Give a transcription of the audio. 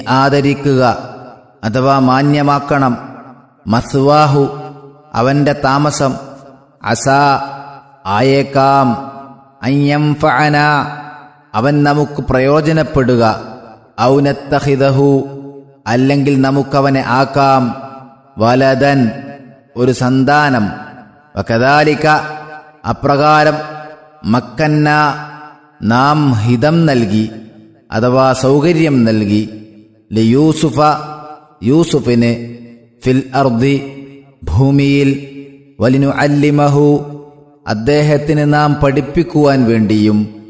ആദരിക്കുക അഥവാ മാന്യമാക്കണം മസ്വാഹു അവന്റെ താമസം അസാ ആയേക്കാം അയ്യം ഫഅന അവൻ നമുക്ക് പ്രയോജനപ്പെടുക ഔനത്തഹിതഹു അല്ലെങ്കിൽ നമുക്കവനെ ആക്കാം വലതൻ ഒരു സന്താനം വകദാലിക അപ്രകാരം മക്കന്ന നാം ഹിതം നൽകി അഥവാ സൗകര്യം നൽകി ലിയൂസുഫ യൂസുഫിന് ഫിൽ അർദി ഭൂമിയിൽ വലിനു അല്ലിമഹു അദ്ദേഹത്തിന് നാം പഠിപ്പിക്കുവാൻ വേണ്ടിയും